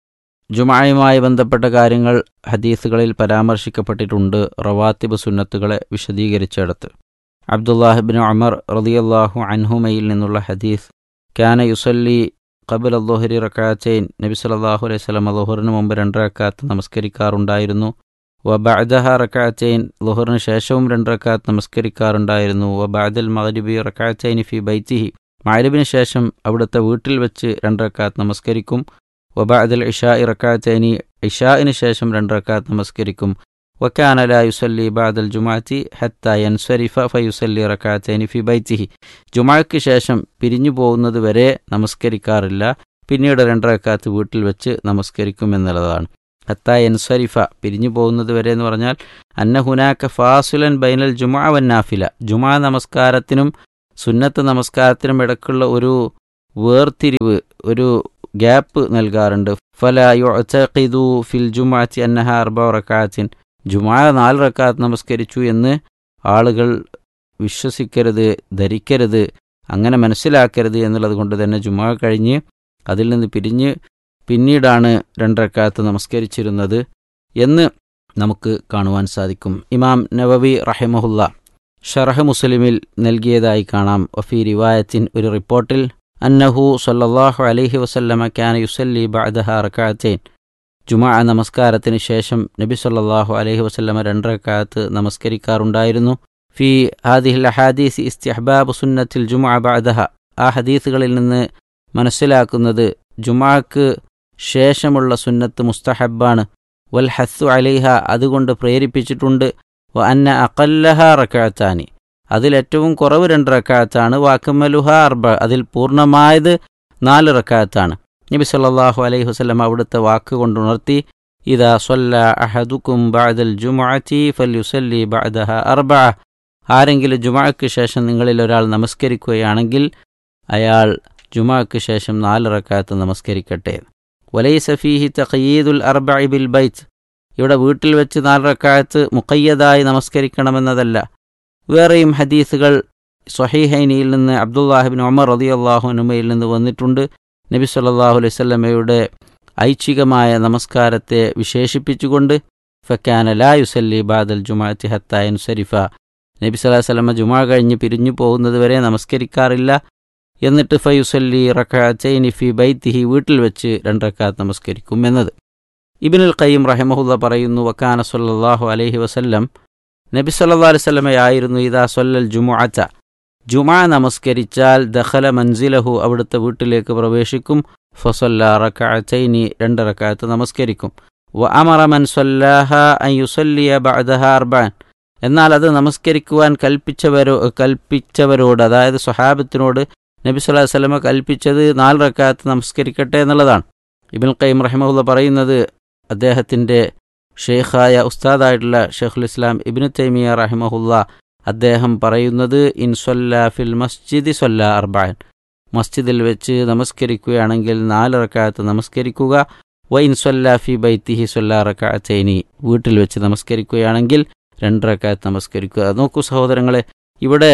ജുമായുമായി ബന്ധപ്പെട്ട കാര്യങ്ങൾ ഹദീസുകളിൽ പരാമർശിക്കപ്പെട്ടിട്ടുണ്ട് റവാത്തിബ് സുന്നത്തുകളെ വിശദീകരിച്ചിടത്ത് അബ്ദുല്ലാഹിബിൻ അമർ റതിയല്ലാഹു അൻഹുമയിൽ നിന്നുള്ള ഹദീസ് ക്യാന യുസല്ലി ഖബൽ അള്ളോഹരി റക്കാച്ചൈൻ നബി സല്ലാഹു അലൈഹി സ്വലം ലുഹറിന് മുമ്പ് രണ്ട് റക്കാത്ത് നമസ്കരിക്കാറുണ്ടായിരുന്നു വ ബഅദഹ റക്കാച്ചൈൻ ലുഹറിന് ശേഷവും രണ്ട് റക്കാത്ത് നമസ്കരിക്കാറുണ്ടായിരുന്നു വ ബഅദൽ മഗ്രിബി റക്കാച്ചൈൻ ഫി ബൈത്തിഹി മഗ്രിബിന് ശേഷം അവിടുത്തെ വീട്ടിൽ വെച്ച് രണ്ട് റക്കാത്ത് നമസ്കരിക്കും വബഅദൽ ഇഷാ റക്കാത്തൈനി ഇഷാഇന് ശേഷം രണ്ട് റക്കാത്ത് നമസ്കരിക്കും വക്കാന ലാ യുസല്ലി ബഅദൽ ജുമാഅത്തി ഹത്ത യൻസരിഫ ഫയുസല്ലി റക്കാത്തൈനി ഫി ബൈത്തിഹി ജുമാഅക്ക് ശേഷം പിരിഞ്ഞു പോകുന്നത് വരെ നമസ്കരിക്കാറില്ല പിന്നീട് രണ്ട് റക്കാത്ത് വീട്ടിൽ വെച്ച് നമസ്കരിക്കും എന്നുള്ളതാണ് ഹത്ത യൻസരിഫ പിരിഞ്ഞു പോകുന്നത് വരെ എന്ന് പറഞ്ഞാൽ അന്ന ഹുനാക്ക ഫാസുലൻ ബൈനൽ ജുമാ വന്നാഫില ജുമാ നമസ്കാരത്തിനും സുന്നത്ത് നമസ്കാരത്തിനും ഇടക്കുള്ള ഒരു വേർതിരിവ് ഒരു ഗ്യാപ്പ് നൽകാറുണ്ട് ഫല യുഅതഖിദു ഫിൽ ജുമാഅത്തി അന്നഹ അർബ റക്കാത്തിൻ ജുമാ നാല് റക്കാത്ത് നമസ്കരിച്ചു എന്ന് ആളുകൾ വിശ്വസിക്കരുത് ധരിക്കരുത് അങ്ങനെ മനസ്സിലാക്കരുത് എന്നുള്ളത് കൊണ്ട് തന്നെ ജുമാ കഴിഞ്ഞ് അതിൽ നിന്ന് പിരിഞ്ഞ് പിന്നീടാണ് രണ്ടരക്കാത്ത് നമസ്കരിച്ചിരുന്നത് എന്ന് നമുക്ക് കാണുവാൻ സാധിക്കും ഇമാം നവവി റഹിമഹുല്ല ഷറഹ് മുസ്ലിമിൽ നൽകിയതായി കാണാം വഫി റിവായത്തിൻ ഒരു റിപ്പോർട്ടിൽ അന്നഹു സല്ലല്ലാഹു അലൈഹി വസല്ലമ ക്യാന യുസല്ലി ബഅദഹ റക്അത്തൈൻ ജുമാ നമസ്കാരത്തിന് ശേഷം നബി സല്ലല്ലാഹു അലൈഹി വസല്ലമ രണ്ട് റക്അത്ത് നമസ്കരിക്കാറുണ്ടായിരുന്നു ഫി ഹാദിഹിൽ അഹാദീസ് ഇസ്തിഹ്ബാബ് സുന്നത്തിൽ ജുമാ ബഅദഹ ആ ഹദീസുകളിൽ നിന്ന് മനസ്സിലാക്കുന്നത് ജുമാക്ക് ശേഷമുള്ള സുന്നത്ത് മുസ്തഹബാണ് വൽ ഹസ്സു അലൈഹ അതുകൊണ്ട് പ്രേരിപ്പിച്ചിട്ടുണ്ട് വ അന്ന അഖല്ലഹ റക്അത്താനി അതിലേറ്റവും കുറവ് രണ്ട് റക്കാത്താണ് വാക്കമ്മലുഹ അർബ അതിൽ പൂർണ്ണമായത് നാല് റക്കാത്താണ് നബി സല്ലല്ലാഹു അലൈഹി വസല്ലം അവിടുത്തെ വാക്ക് കൊണ്ടുണർത്തി ഇതാ സൊല്ല അഹദുക്കും ബഅദൽ ജുമുഅത്തി ഫൽയുസല്ലി ബഅദഹ അർബ ആരെങ്കിലും ജുമാക്ക് ശേഷം നിങ്ങളിൽ ഒരാൾ നമസ്കരിക്കുകയാണെങ്കിൽ അയാൾ ജുമാക്ക് ശേഷം നാല് റക്കാത്ത് നമസ്കരിക്കട്ടെ വലൈസ ഫീഹി തഖയീദുൽ അർബഇ ബിൽ ബൈത്ത് ഇവിടെ വീട്ടിൽ വെച്ച് നാല് റക്കാത്ത് മുഖയ്യതായി നമസ്കരിക്കണമെന്നതല്ല വേറെയും ഹദീസുകൾ സ്വഹീഹൈനിയിൽ നിന്ന് അബ്ദുല്ലാഹിബിൻ ഉമർ റതി അള്ളാഹുനുമയിൽ നിന്ന് വന്നിട്ടുണ്ട് നബി സല്ലാഹു അലൈഹി സ്വല്ലമയുടെ ഐച്ഛികമായ നമസ്കാരത്തെ വിശേഷിപ്പിച്ചുകൊണ്ട് ഫക്കാന ലാ യുസല്ലി ബാദൽ ജുമാഅത്തി ഹത്തായൻ സരിഫ നബി സല്ലാഹു വല്ലമ ജുമാ കഴിഞ്ഞ് പിരിഞ്ഞു പോകുന്നത് വരെ നമസ്കരിക്കാറില്ല എന്നിട്ട് ഫയുസല്ലി റക്കാച്ചൈനി ഫി ബൈത്തിഹി വീട്ടിൽ വെച്ച് രണ്ടറക്കാത്ത് നമസ്കരിക്കും എന്നത് ഇബിനുൽ ഖയ്യം റഹമഹുല്ല പറയുന്നു വക്കാന സല്ലല്ലാഹു അലൈഹി വസല്ലം നബി സല്ലാ അലിസ്ലമയായിരുന്നു ഇതാ സൊല്ലൽ ജുമുഅത്ത ജുമാ നമസ്കരിച്ചാൽ ദഖല മൻസിലഹു അവിടുത്തെ വീട്ടിലേക്ക് പ്രവേശിക്കും ഫസല്ല റക്കഅത്തൈനി രണ്ട് റക്കഅത്ത് നമസ്കരിക്കും വ അമറ മൻ സല്ലാഹ അൻ യുസല്ലിയ ബഅദഹ അർബാൻ എന്നാൽ അത് നമസ്കരിക്കുവാൻ കൽപ്പിച്ചവരോ കൽപ്പിച്ചവരോട് അതായത് സ്വഹാബത്തിനോട് നബി സല്ലല്ലാഹു അലൈഹി വസല്ലമ കൽപ്പിച്ചത് നാല് റക്കഅത്ത് നമസ്കരിക്കട്ടെ എന്നുള്ളതാണ് ഇബ്നുൽ ഖയ്യിം റഹിമഹുല്ല പറയുന്നത് അദ്ദേഹത്തിൻ്റെ ഷെയ്ഖായ ഉസ്താദായിട്ടുള്ള ഷെയ്ഖുൽ ഇസ്ലാം ഇബ്നു തൈമിയ റഹിമഹുല്ല അദ്ദേഹം പറയുന്നത് ഇൻ സൊല്ല ഫിൽ മസ്ജിദി സൊല്ല അർബാൻ മസ്ജിദിൽ വെച്ച് നമസ്കരിക്കുകയാണെങ്കിൽ നാല് റക്കാത്ത് നമസ്കരിക്കുക വ ഇൻ സൊല്ല ഫി ബൈത്തിഹി സൊല്ല റക്കാത്തൈനി വീട്ടിൽ വെച്ച് നമസ്കരിക്കുകയാണെങ്കിൽ രണ്ട് റക്കാത്ത് നമസ്കരിക്കുക നോക്കൂ സഹോദരങ്ങളെ ഇവിടെ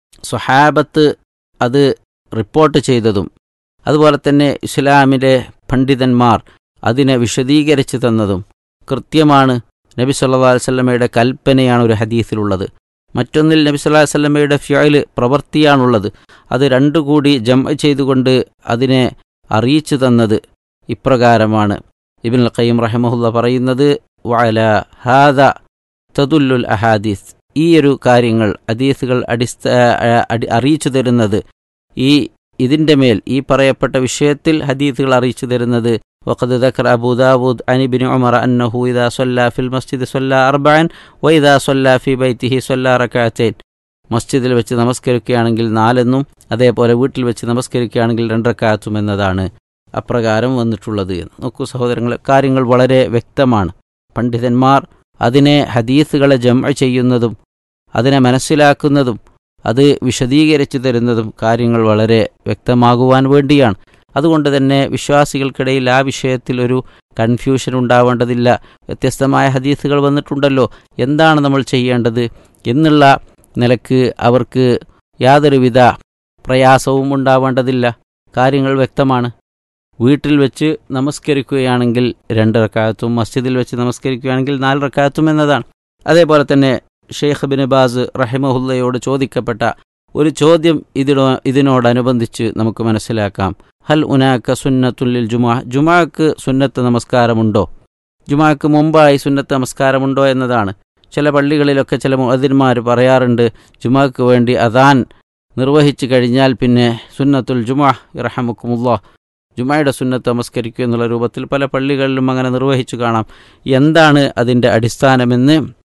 സ്വഹാബത്ത് അത് റിപ്പോർട്ട് ചെയ്തതും അതുപോലെ തന്നെ ഇസ്ലാമിലെ പണ്ഡിതന്മാർ അതിനെ വിശദീകരിച്ചു തന്നതും കൃത്യമാണ് നബി സല്ലാ വല്ലമയുടെ കൽപ്പനയാണ് ഒരു ഹദീസിലുള്ളത് മറ്റൊന്നിൽ നബി സല്ലാ വല്ലമയുടെ ഫ്യോയിൽ പ്രവൃത്തിയാണുള്ളത് അത് രണ്ടു കൂടി ജം ചെയ്തുകൊണ്ട് അതിനെ അറിയിച്ചു തന്നത് ഇപ്രകാരമാണ് ഇബിൻ ഖയ്യം റഹമുല്ല പറയുന്നത് വഅല ഹാദ തതുല്ലുൽ അഹാദീസ് ഈ ഒരു കാര്യങ്ങൾ ഹദീസുകൾ അടിസ്ഥ അടി അറിയിച്ചു തരുന്നത് ഈ ഇതിൻ്റെ മേൽ ഈ പറയപ്പെട്ട വിഷയത്തിൽ ഹദീസുകൾ അറിയിച്ചു തരുന്നത് وقد ذكر أبو داود عن ابن عمر أنه إذا صلى في المسجد صلى أربعا وإذا صلى في بيته صلى ركعتين മസ്ജിദിൽ വെച്ച് നമസ്കരിക്കുകയാണെങ്കിൽ നാലെന്നും അതേപോലെ വീട്ടിൽ വെച്ച് നമസ്കരിക്കുകയാണെങ്കിൽ രണ്ടരക്കാത്തും എന്നതാണ് അപ്രകാരം വന്നിട്ടുള്ളത് നോക്കൂ സഹോദരങ്ങളെ കാര്യങ്ങൾ വളരെ വ്യക്തമാണ് പണ്ഡിതന്മാർ അതിനെ ഹദീസുകളെ ജമ ചെയ്യുന്നതും അതിനെ മനസ്സിലാക്കുന്നതും അത് വിശദീകരിച്ചു തരുന്നതും കാര്യങ്ങൾ വളരെ വ്യക്തമാകുവാൻ വേണ്ടിയാണ് അതുകൊണ്ട് തന്നെ വിശ്വാസികൾക്കിടയിൽ ആ വിഷയത്തിൽ ഒരു കൺഫ്യൂഷൻ ഉണ്ടാവേണ്ടതില്ല വ്യത്യസ്തമായ ഹദീസുകൾ വന്നിട്ടുണ്ടല്ലോ എന്താണ് നമ്മൾ ചെയ്യേണ്ടത് എന്നുള്ള നിലക്ക് അവർക്ക് യാതൊരുവിധ പ്രയാസവും ഉണ്ടാവേണ്ടതില്ല കാര്യങ്ങൾ വ്യക്തമാണ് വീട്ടിൽ വെച്ച് നമസ്കരിക്കുകയാണെങ്കിൽ രണ്ട് റക്കാത്തും മസ്ജിദിൽ വെച്ച് നമസ്കരിക്കുകയാണെങ്കിൽ നാല് റക്കാത്തും എന്നതാണ് അതേപോലെ തന്നെ ഷെയ്ഖ് ബിൻ ബാസ് റഹിമഹുല്ലയോട് ചോദിക്കപ്പെട്ട ഒരു ചോദ്യം ഇതിനോ ഇതിനോടനുബന്ധിച്ച് നമുക്ക് മനസ്സിലാക്കാം ഹൽ ഉനാക്ക സുന്നത്തുല്ലിൽ ജുമാ ജുമാക്ക് സുന്നത്ത് നമസ്കാരമുണ്ടോ ജുമാക്ക് മുമ്പായി സുന്നത്ത് നമസ്കാരമുണ്ടോ എന്നതാണ് ചില പള്ളികളിലൊക്കെ ചില മുഅദിന്മാർ പറയാറുണ്ട് ജുമാക്ക് വേണ്ടി അദാൻ നിർവഹിച്ചു കഴിഞ്ഞാൽ പിന്നെ സുന്നത്തുൽ ജുമാ ഇറഹമുക്കുമുല്ലാ ജുമായുടെ സുന്നത്ത് നമസ്കരിക്കുക എന്നുള്ള രൂപത്തിൽ പല പള്ളികളിലും അങ്ങനെ നിർവഹിച്ചു കാണാം എന്താണ് അതിൻ്റെ അടിസ്ഥാനമെന്ന്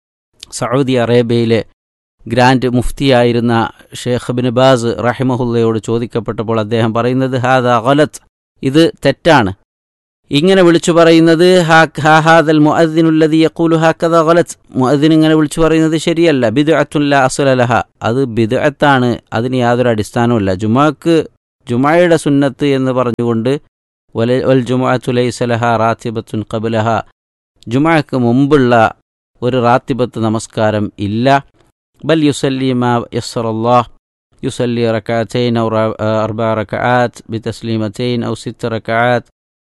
സൗദി അറേബ്യയിലെ ഗ്രാൻഡ് മുഫ്തിയായിരുന്ന ഷേഖ് ബിൻ ബാസ് റഹിമഹുല്ലയോട് ചോദിക്കപ്പെട്ടപ്പോൾ അദ്ദേഹം പറയുന്നത് ഹാദ ഗലത്ത് ഇത് തെറ്റാണ് ഇങ്ങനെ വിളിച്ചു പറയുന്നത് ഹാദൽ മുഅദ്ദിനുല്ലദി യഖൂലു ഹാക്കദ ഗലത്ത് മുഅദ്ദിൻ ഇങ്ങനെ വിളിച്ചു പറയുന്നത് ശരിയല്ല ബിദ്അത്തുൻ ലാ അസ്ലലഹ അത് ബിദ്അത്താണ് അതിന് യാതൊരു അടിസ്ഥാനവുമില്ല ജുമാക്ക് ജുമായുടെ സുന്നത്ത് എന്ന് പറഞ്ഞുകൊണ്ട് വല വൽ ജുമാഅത്തു ലൈസ ലഹ റാത്തിബത്തുൻ ഖബലഹ ജുമാക്ക് മുമ്പുള്ള ഒരു റാത്തിബത്ത് നമസ്കാരം ഇല്ല ബൽ യുസല്ലി മാ യസ്സറല്ലാഹ് يصلي ركعتين أو أربع ركعات بتسليمتين أو ست ركعات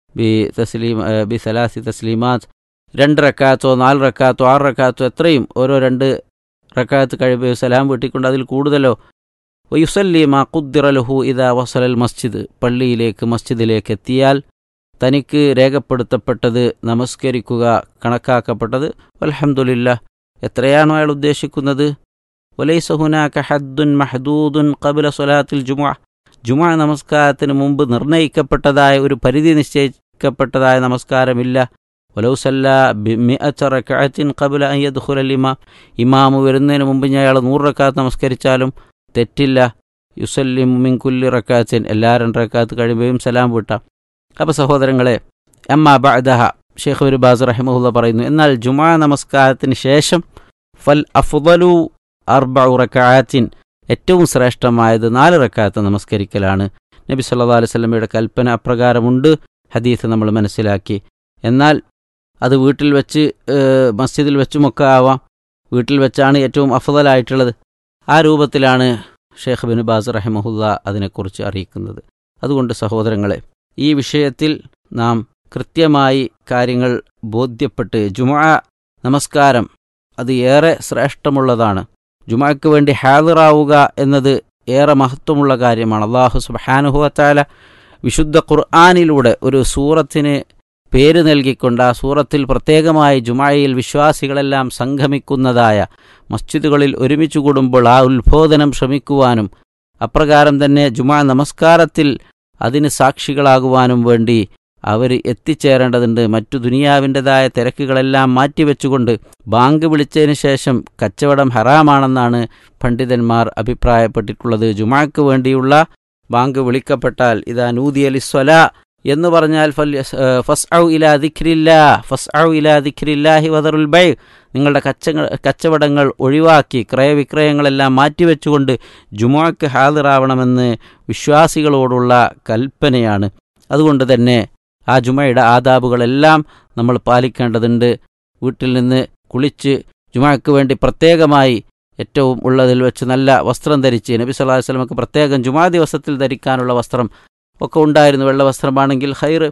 بتسليم بثلاث تسليمات രണ്ട് റക്കാത്തോ നാല് റക്കാത്തോ ആറ് റക്കാത്തോ എത്രയും ഓരോ രണ്ട് റക്കാത്ത് കഴിയുമ്പോൾ സലാം വീട്ടിക്കൊണ്ട് അതിൽ കൂടുതലോ വയുസല്ലി മാ കുദ്ദിറലഹു ഇതാ വസലൽ മസ്ജിദ് പള്ളിയിലേക്ക് മസ്ജിദിലേക്ക് എത്തിയാൽ തനിക്ക് രേഖപ്പെടുത്തപ്പെട്ടത് നമസ്കരിക്കുക കണക്കാക്കപ്പെട്ടത് അലഹമുല്ല എത്രയാണോ അയാൾ ഉദ്ദേശിക്കുന്നത് വലൈസ ഹുനാക ഹദ്ദുൻ മഹദൂദുൻ കബുല സൊലാത്തിൽ ജുമാ ജുമാ നമസ്കാരത്തിന് മുമ്പ് നിർണയിക്കപ്പെട്ടതായ ഒരു പരിധി നിശ്ചയിക്കപ്പെട്ടതായ നമസ്കാരമില്ല വലൗസല്ല റക്കാത്തിൻ കബുല അയ്യദ്ഖുൽ ഇമാം ഇമാമ് വരുന്നതിന് മുമ്പ് ഞാൻ അയാൾ നൂറ് റക്കാത്ത് നമസ്കരിച്ചാലും തെറ്റില്ല യുസല്ലിം മിൻകുല്ലി റക്കാത്തിൻ എല്ലാ രണ്ട് റക്കാത്ത് കഴിയുമ്പോഴും സലാം വിട്ടാം അപ്പോൾ സഹോദരങ്ങളെ അമ്മ ബഅദഹ ഷെയ്ഖ് ഒരു ബാസ് റഹിമുല്ല പറയുന്നു എന്നാൽ ജുമാ നമസ്കാരത്തിന് ശേഷം ഫൽ അഫ്ദലു അർബ റക്കാത്തിൻ ഏറ്റവും ശ്രേഷ്ഠമായത് നാല് റക്കാത്ത് നമസ്കരിക്കലാണ് നബി സല്ലാ അലൈഹി സ്വലമയുടെ കൽപ്പന അപ്രകാരമുണ്ട് ഹദീസ് നമ്മൾ മനസ്സിലാക്കി എന്നാൽ അത് വീട്ടിൽ വെച്ച് മസ്ജിദിൽ വെച്ചുമൊക്കെ ആവാം വീട്ടിൽ വെച്ചാണ് ഏറ്റവും അഫദലായിട്ടുള്ളത് ആ രൂപത്തിലാണ് ഷെയ്ഖ് ബിൻ ബാസ് റഹിമഹുല്ല അതിനെക്കുറിച്ച് അറിയിക്കുന്നത് അതുകൊണ്ട് സഹോദരങ്ങളെ ഈ വിഷയത്തിൽ നാം കൃത്യമായി കാര്യങ്ങൾ ബോധ്യപ്പെട്ട് ജുമാ നമസ്കാരം അത് ഏറെ ശ്രേഷ്ഠമുള്ളതാണ് ജുമാക്ക് വേണ്ടി ഹാദിറാവുക എന്നത് ഏറെ മഹത്വമുള്ള കാര്യമാണ് അള്ളാഹു സുബാനുഹുവത്താല വിശുദ്ധ ഖുർആാനിലൂടെ ഒരു സൂറത്തിന് പേര് നൽകിക്കൊണ്ട് ആ സൂറത്തിൽ പ്രത്യേകമായി ജുമായിൽ വിശ്വാസികളെല്ലാം സംഗമിക്കുന്നതായ മസ്ജിദുകളിൽ ഒരുമിച്ച് കൂടുമ്പോൾ ആ ഉത്ബോധനം ശ്രമിക്കുവാനും അപ്രകാരം തന്നെ ജുമാ നമസ്കാരത്തിൽ അതിന് സാക്ഷികളാകുവാനും വേണ്ടി അവർ എത്തിച്ചേരേണ്ടതുണ്ട് മറ്റു ദുനിയാവിൻ്റെതായ തിരക്കുകളെല്ലാം മാറ്റിവെച്ചുകൊണ്ട് ബാങ്ക് വിളിച്ചതിന് ശേഷം കച്ചവടം ഹറാമാണെന്നാണ് പണ്ഡിതന്മാർ അഭിപ്രായപ്പെട്ടിട്ടുള്ളത് ജുമാക്ക് വേണ്ടിയുള്ള ബാങ്ക് വിളിക്കപ്പെട്ടാൽ ഇതാ നൂതി അലിസ്വല എന്ന് പറഞ്ഞാൽ ഫസ് ഔ ഇലാ ദിഖ്രില്ല ഫസ് ഔ ഇലാ ദിഖ്രില്ലാഹി വദറുൽ ബൈ നിങ്ങളുടെ കച്ച കച്ചവടങ്ങൾ ഒഴിവാക്കി ക്രയവിക്രയങ്ങളെല്ലാം മാറ്റിവെച്ചുകൊണ്ട് ജുമാക്ക് ഹാദിറാവണമെന്ന് വിശ്വാസികളോടുള്ള കൽപ്പനയാണ് അതുകൊണ്ട് തന്നെ ആ ജുമയുടെ ആദാബുകളെല്ലാം നമ്മൾ പാലിക്കേണ്ടതുണ്ട് വീട്ടിൽ നിന്ന് കുളിച്ച് ജുമാക്ക് വേണ്ടി പ്രത്യേകമായി ഏറ്റവും ഉള്ളതിൽ വെച്ച് നല്ല വസ്ത്രം ധരിച്ച് നബി സല്ലല്ലാഹു അലൈഹി വസല്ലമക്ക് പ്രത്യേകം ജുമാ ദിവസത്തിൽ ധരിക്കാനുള്ള വസ്ത്രം ഒക്കെ ഉണ്ടായിരുന്നു വെള്ള വസ്ത്രമാണെങ്കിൽ ഹൈർ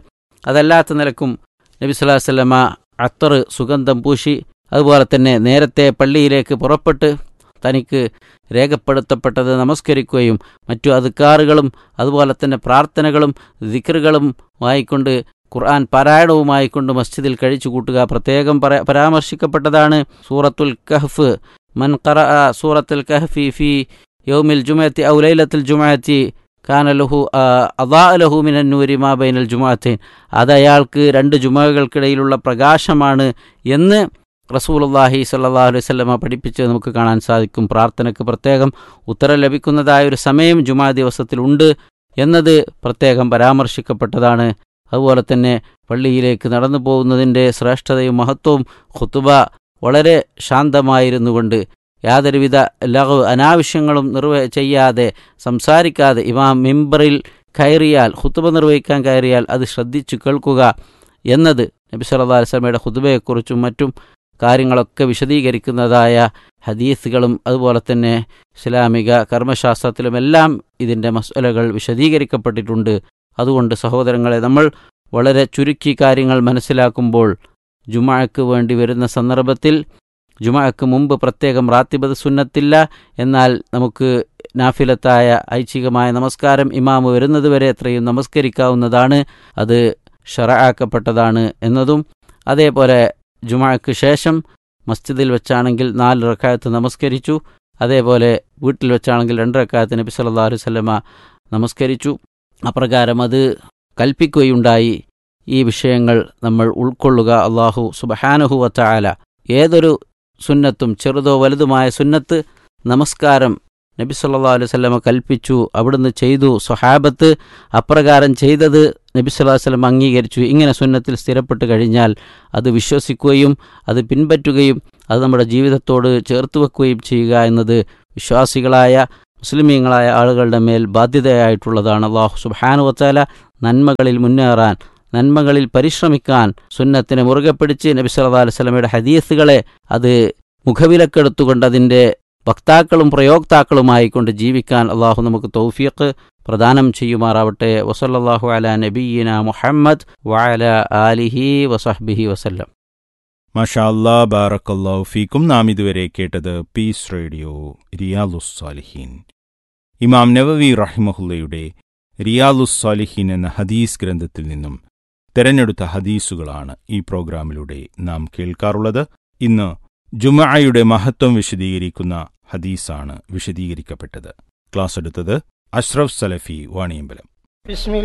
അതല്ലാത്ത നിലക്കും നബി സ്വല്ലല്ലാഹു അലൈഹി വസല്ലമ അത്തർ സുഗന്ധം പൂശി അതുപോലെ തന്നെ നേരത്തെ പള്ളിയിലേക്ക് പുറപ്പെട്ട് തനിക്ക് രേഖപ്പെടുത്തപ്പെട്ടത് നമസ്കരിക്കുകയും മറ്റു അതുക്കാറുകളും അതുപോലെ തന്നെ പ്രാർത്ഥനകളും ദിക്റുകളും വായിക്കൊണ്ട് ഖുർആൻ പാരായണവുമായിക്കൊണ്ട് മസ്ജിദിൽ കഴിച്ചു കൂട്ടുക പ്രത്യേകം പറ പരാമർശിക്കപ്പെട്ടതാണ് സൂറത്തുൽ കഹ്ഫ് മൻ ഖറ സൂറത്തുൽ കഹ്ഫി ഫി യൗമിൽ ജുമഅത്തി ഔ ലൈലത്തുൽ ജുമഅത്തി കാന ലഹു അദാ ലഹു മിനൻ നൂരി മാ ബൈനൽ ജുമഅത്തൈൻ അത് അയാൾക്ക് രണ്ട് ജുമകൾക്കിടയിലുള്ള പ്രകാശമാണ് എന്ന് റസൂലുള്ളാഹി സ്വല്ലല്ലാഹു അലൈഹി വസല്ലമ പഠിപ്പിച്ച് നമുക്ക് കാണാൻ സാധിക്കും പ്രാർത്ഥനയ്ക്ക് പ്രത്യേകം ഉത്തരം ലഭിക്കുന്നതായ ഒരു സമയം ജുമാ ദിവസത്തിലുണ്ട് എന്നത് പ്രത്യേകം പരാമർശിക്കപ്പെട്ടതാണ് അതുപോലെ തന്നെ പള്ളിയിലേക്ക് നടന്നു പോകുന്നതിൻ്റെ ശ്രേഷ്ഠതയും മഹത്വവും ഖുത്തുബ വളരെ ശാന്തമായിരുന്നു കൊണ്ട് യാതൊരുവിധ ലഘു അനാവശ്യങ്ങളും നിർവ ചെയ്യാതെ സംസാരിക്കാതെ ഇമാം മിമ്പറിൽ കയറിയാൽ ഖുത്തുബ നിർവഹിക്കാൻ കയറിയാൽ അത് ശ്രദ്ധിച്ചു കേൾക്കുക എന്നത് നബി സല്ലല്ലാഹു അലൈഹി വസല്ലമയുടെ ഖുതുബയെക്കുറിച്ചും മറ്റും കാര്യങ്ങളൊക്കെ വിശദീകരിക്കുന്നതായ ഹദീസുകളും അതുപോലെ തന്നെ ഇസ്ലാമിക കർമ്മശാസ്ത്രത്തിലുമെല്ലാം ഇതിൻ്റെ മസലകൾ വിശദീകരിക്കപ്പെട്ടിട്ടുണ്ട് അതുകൊണ്ട് സഹോദരങ്ങളെ നമ്മൾ വളരെ ചുരുക്കി കാര്യങ്ങൾ മനസ്സിലാക്കുമ്പോൾ ജുമാക്ക് വേണ്ടി വരുന്ന സന്ദർഭത്തിൽ ജുമാക്ക് മുമ്പ് പ്രത്യേകം റാത്തിബത് സുന്നത്തില്ല എന്നാൽ നമുക്ക് നാഫിലത്തായ ഐച്ഛികമായ നമസ്കാരം ഇമാമ് വരുന്നതുവരെ എത്രയും നമസ്കരിക്കാവുന്നതാണ് അത് ഷറആക്കപ്പെട്ടതാണ് എന്നതും അതേപോലെ ജുമാക്ക് ശേഷം മസ്ജിദിൽ വെച്ചാണെങ്കിൽ നാല് റക്കായത്ത് നമസ്കരിച്ചു അതേപോലെ വീട്ടിൽ വെച്ചാണെങ്കിൽ രണ്ട് റക്കായത്ത് നബി സല്ലല്ലാഹു അലൈഹി വസല്ലമ നമസ്കരിച്ചു അപ്രകാരം അത് കൽപ്പിക്കുകയുണ്ടായി ഈ വിഷയങ്ങൾ നമ്മൾ ഉൾക്കൊള്ളുക അള്ളാഹു സുബഹാനഹു വത്തായാല ഏതൊരു സുന്നത്തും ചെറുതോ വലുതുമായ സുന്നത്ത് നമസ്കാരം നബി സല്ലാ അലൈഹി സ്വലമ കൽപ്പിച്ചു അവിടുന്ന് ചെയ്തു സ്വഹാബത്ത് അപ്രകാരം ചെയ്തത് നബി സല്ലാ വല്ലം അംഗീകരിച്ചു ഇങ്ങനെ സുന്നത്തിൽ സ്ഥിരപ്പെട്ട് കഴിഞ്ഞാൽ അത് വിശ്വസിക്കുകയും അത് പിൻപറ്റുകയും അത് നമ്മുടെ ജീവിതത്തോട് ചേർത്ത് വെക്കുകയും ചെയ്യുക എന്നത് വിശ്വാസികളായ മുസ്ലിമീങ്ങളായ ആളുകളുടെ മേൽ ബാധ്യതയായിട്ടുള്ളതാണ് അള്ളാഹു സുബാനു വച്ചാല നന്മകളിൽ മുന്നേറാൻ നന്മകളിൽ പരിശ്രമിക്കാൻ സുന്നത്തിനെ മുറുകെ പിടിച്ച് നബി സല്ലാ അലൈഹി സ്വലമയുടെ ഹദീസുകളെ അത് മുഖവിലക്കെടുത്തുകൊണ്ട് അതിൻ്റെ വക്താക്കളും പ്രയോക്താക്കളുമായിക്കൊണ്ട് ജീവിക്കാൻ അള്ളാഹു നമുക്ക് തൗഫീഖ് പ്രദാനം ചെയ്യുമാറാവട്ടെ വസല്ലാഹു അല നബീന മുഹമ്മദ് വഅല ആലിഹി വസഹ്ബിഹി വസല്ലം മാഷാ അല്ലാ ബാറക്കല്ലാഹു ഫീക്കും നാം ഇതുവരെ കേട്ടത് പീസ് റേഡിയോ റിയാലുസ്സാലിഹീൻ ഇമാം നവവി റഹിമഹുല്ലയുടെ റിയാലുസ്സാലിഹീൻ എന്ന ഹദീസ് ഗ്രന്ഥത്തിൽ നിന്നും തെരഞ്ഞെടുത്ത ഹദീസുകളാണ് ഈ പ്രോഗ്രാമിലൂടെ നാം കേൾക്കാറുള്ളത് ഇന്ന് ജുമഅയുടെ മഹത്വം വിശദീകരിക്കുന്ന ഹദീസാണ് വിശദീകരിക്കപ്പെട്ടത് ക്ലാസ് എടുത്തത് അഷ്റഫ് സലഫി വാണിയമ്പലം بسم